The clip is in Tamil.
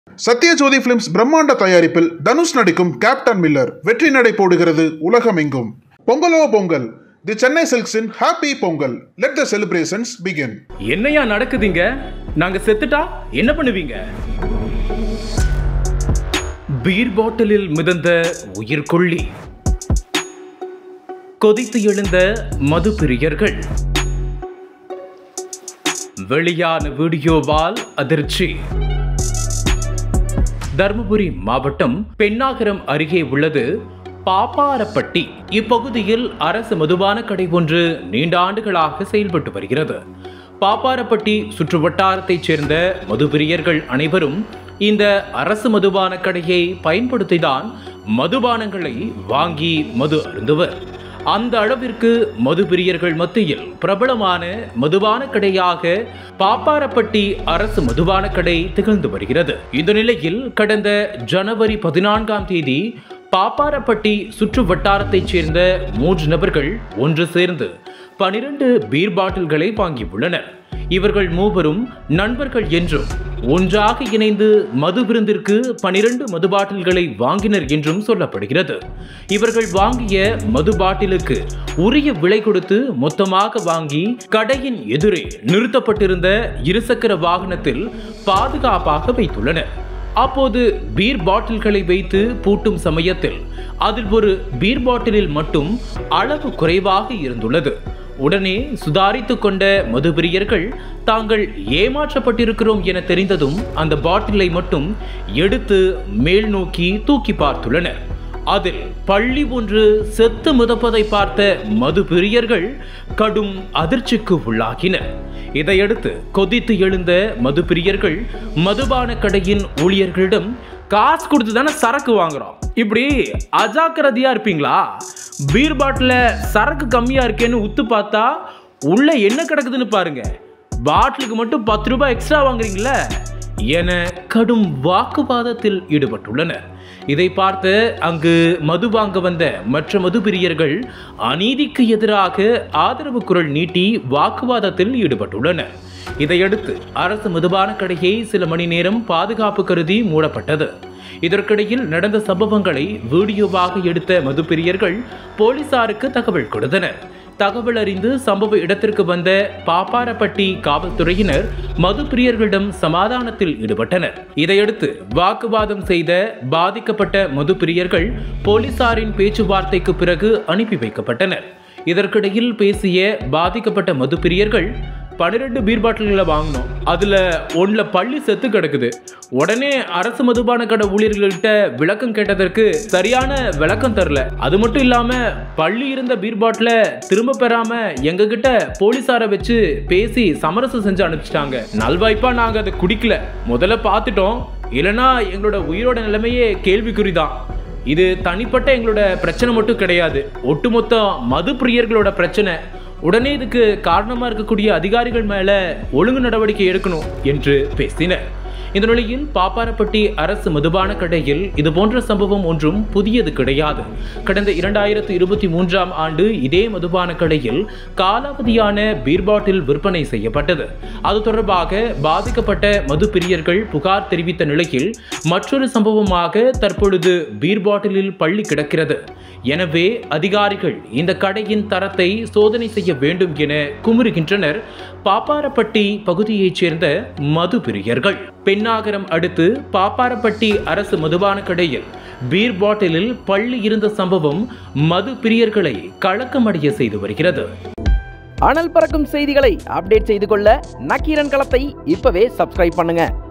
சத்யஜோதி பிலிம்ஸ் பிரம்மாண்ட தயாரிப்பில் தனுஷ் நடிக்கும் கேப்டன் மில்லர் வெற்றி நடை போடுகிறது உலகமெங்கும் பொங்கலோ பொங்கல் தி சென்னை சில்க்ஸின் happy Pongal let the celebrations begin என்னையா நடக்குதுங்க நாங்க செத்துட்டா என்ன பண்ணுவீங்க பீர் பாட்டிலில் மிதந்த உயிர்கொள்ளி கொதித்து எழுந்த மது பிரியர்கள் வெளியான வீடியோவால் அதிர்ச்சி தருமபுரி மாவட்டம் பெண்ணாகரம் அருகே உள்ளது பாப்பாரப்பட்டி இப்பகுதியில் அரசு மதுபான கடை ஒன்று நீண்ட ஆண்டுகளாக செயல்பட்டு வருகிறது பாப்பாரப்பட்டி சுற்றுவட்டாரத்தைச் சேர்ந்த மதுபிரியர்கள் அனைவரும் இந்த அரசு மதுபான கடையை பயன்படுத்திதான் மதுபானங்களை வாங்கி மது அருந்துவர் அந்த அளவிற்கு மதுபிரியர்கள் மத்தியில் பிரபலமான மதுபான கடையாக பாப்பாரப்பட்டி அரசு மதுபான கடை திகழ்ந்து வருகிறது இந்த நிலையில் கடந்த ஜனவரி பதினான்காம் தேதி பாப்பாரப்பட்டி சுற்று வட்டாரத்தைச் சேர்ந்த மூன்று நபர்கள் ஒன்று சேர்ந்து பனிரெண்டு பீர் பாட்டில்களை வாங்கியுள்ளனர் இவர்கள் மூவரும் நண்பர்கள் என்றும் ஒன்றாக இணைந்து மது விருந்திற்கு பனிரெண்டு மது பாட்டில்களை வாங்கினர் என்றும் சொல்லப்படுகிறது இவர்கள் வாங்கிய மது பாட்டிலுக்கு உரிய விலை கொடுத்து மொத்தமாக வாங்கி கடையின் எதிரே நிறுத்தப்பட்டிருந்த இருசக்கர வாகனத்தில் பாதுகாப்பாக வைத்துள்ளனர் அப்போது பீர் பாட்டில்களை வைத்து பூட்டும் சமயத்தில் அதில் ஒரு பீர் பாட்டிலில் மட்டும் அளவு குறைவாக இருந்துள்ளது உடனே சுதாரித்துக் கொண்ட மதுபிரியர்கள் தாங்கள் ஏமாற்றப்பட்டிருக்கிறோம் என தெரிந்ததும் அந்த பாட்டிலை மட்டும் எடுத்து மேல் நோக்கி தூக்கி பார்த்துள்ளனர் அதில் பள்ளி ஒன்று செத்து மிதப்பதை பார்த்த மது பிரியர்கள் கடும் அதிர்ச்சிக்கு உள்ளாகினர் இதையடுத்து கொதித்து எழுந்த மது பிரியர்கள் மதுபான கடையின் ஊழியர்களிடம் காசு கொடுத்து தானே சரக்கு வாங்குறோம் இப்படி அஜாக்கிரதையா இருப்பீங்களா பீர் பாட்டில சரக்கு கம்மியா இருக்கேன்னு உத்து பார்த்தா உள்ள என்ன கிடக்குதுன்னு பாருங்க பாட்டிலுக்கு மட்டும் பத்து ரூபாய் எக்ஸ்ட்ரா வாங்குறீங்களே என கடும் வாக்குவாதத்தில் ஈடுபட்டுள்ளனர் இதை பார்த்து அங்கு மது வாங்க வந்த மற்ற மதுபிரியர்கள் அநீதிக்கு எதிராக ஆதரவு குரல் நீட்டி வாக்குவாதத்தில் ஈடுபட்டுள்ளனர் இதையடுத்து அரசு மதுபான கடையை சில மணி நேரம் பாதுகாப்பு கருதி மூடப்பட்டது இதற்கிடையில் நடந்த சம்பவங்களை வீடியோவாக எடுத்த மதுப்பிரியர்கள் போலீசாருக்கு தகவல் கொடுத்தனர் தகவல் அறிந்து சம்பவ இடத்திற்கு வந்த பாப்பாரப்பட்டி காவல்துறையினர் மதுப்பிரியர்களிடம் சமாதானத்தில் ஈடுபட்டனர் இதையடுத்து வாக்குவாதம் செய்த பாதிக்கப்பட்ட மதுப்பிரியர்கள் போலீசாரின் பேச்சுவார்த்தைக்கு பிறகு அனுப்பி வைக்கப்பட்டனர் இதற்கிடையில் பேசிய பாதிக்கப்பட்ட மதுப்பிரியர்கள் பன்னிரெண்டு பீர் பாட்டில்களை வாங்கினோம் அதில் ஒன்றில் பள்ளி செத்து கிடக்குது உடனே அரசு மதுபான கடை ஊழியர்கள்கிட்ட விளக்கம் கேட்டதற்கு சரியான விளக்கம் தரல அது மட்டும் இல்லாமல் பள்ளி இருந்த பீர் பாட்டிலை திரும்ப பெறாம எங்ககிட்ட போலீஸாரை வச்சு பேசி சமரசம் செஞ்சு அனுப்பிச்சிட்டாங்க நல்வாய்ப்பா நாங்கள் அதை குடிக்கல முதல்ல பார்த்துட்டோம் இல்லைன்னா எங்களோட உயிரோட நிலைமையே கேள்விக்குறிதான் இது தனிப்பட்ட எங்களோட பிரச்சனை மட்டும் கிடையாது ஒட்டுமொத்த மது பிரியர்களோட பிரச்சனை உடனே இதுக்கு காரணமாக இருக்கக்கூடிய அதிகாரிகள் மேலே ஒழுங்கு நடவடிக்கை எடுக்கணும் என்று பேசினர் இந்த நிலையில் பாப்பாரப்பட்டி அரசு மதுபான கடையில் இது போன்ற சம்பவம் ஒன்றும் புதியது கிடையாது கடந்த இரண்டாயிரத்து இருபத்தி மூன்றாம் ஆண்டு இதே மதுபான கடையில் காலாவதியான பீர் பாட்டில் விற்பனை செய்யப்பட்டது அது தொடர்பாக பாதிக்கப்பட்ட மது பிரியர்கள் புகார் தெரிவித்த நிலையில் மற்றொரு சம்பவமாக தற்பொழுது பீர் பாட்டிலில் பள்ளி கிடக்கிறது எனவே அதிகாரிகள் இந்த கடையின் தரத்தை சோதனை செய்ய வேண்டும் என குமுறுகின்றனர் பாப்பாரப்பட்டி பகுதியைச் சேர்ந்த மது பிரியர்கள் பெண்ணாகரம் அடுத்து பாப்பாரப்பட்டி அரசு மதுபான கடையில் பீர் பாட்டிலில் பள்ளி இருந்த சம்பவம் மது பிரியர்களை கலக்கமடைய செய்து வருகிறது அனல் பறக்கும் செய்திகளை அப்டேட் செய்து கொள்ள நக்கீரன் களத்தை இப்பவே சப்ஸ்கிரைப் பண்ணுங்க